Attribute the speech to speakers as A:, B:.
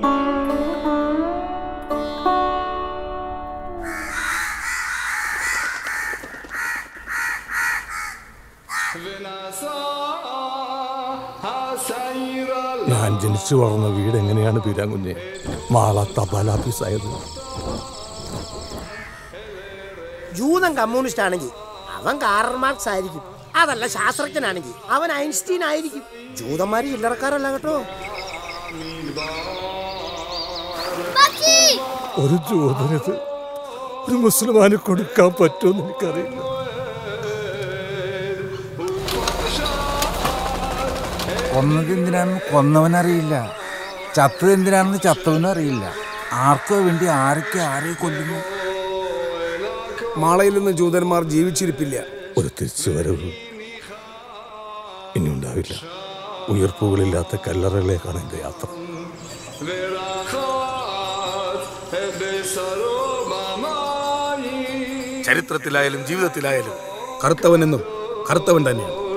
A: ഞാൻ ജനിച്ചു വളർന്ന വീട് എങ്ങനെയാണ് പീരാങ്കുഞ്ഞെ മാള തപാൽ ഓഫീസായത്
B: ജൂതൻ കമ്മ്യൂണിസ്റ്റ് ആണെങ്കിൽ അവൻ കാറൽ മാർക്സ് ആയിരിക്കും അതല്ല ശാസ്ത്രജ്ഞനാണെങ്കിൽ അവൻ ഐൻസ്റ്റീൻ ആയിരിക്കും ജൂതന്മാര് ചില്ലറക്കാരല്ല കേട്ടോ
A: ഒരു ജോതനത് ഒരു മുസ്ലിമാന് കൊടുക്കാൻ പറ്റുമെന്ന് എനിക്കറിയില്ല
C: കൊന്നത് എന്തിനാണെന്ന് കൊന്നവനറിയില്ല ചത്തത് എന്തിനാണെന്ന് ചത്തവനും അറിയില്ല ആർക്കോ വേണ്ടി ആരൊക്കെ ആരെ കൊല്ലുന്നു
D: മാളയിൽ നിന്ന് ജൂതന്മാർ ജീവിച്ചിരിപ്പില്ല
A: ഒരു തിരിച്ചുവരവ് ഇനി ഉണ്ടാവില്ല ഉയർപ്പുകളില്ലാത്ത കല്ലറകളിലേക്കാണ് എൻ്റെ യാത്ര
D: ചരിത്രത്തിലായാലും ജീവിതത്തിലായാലും കറുത്തവനെന്നും കറുത്തവൻ തന്നെയാണ്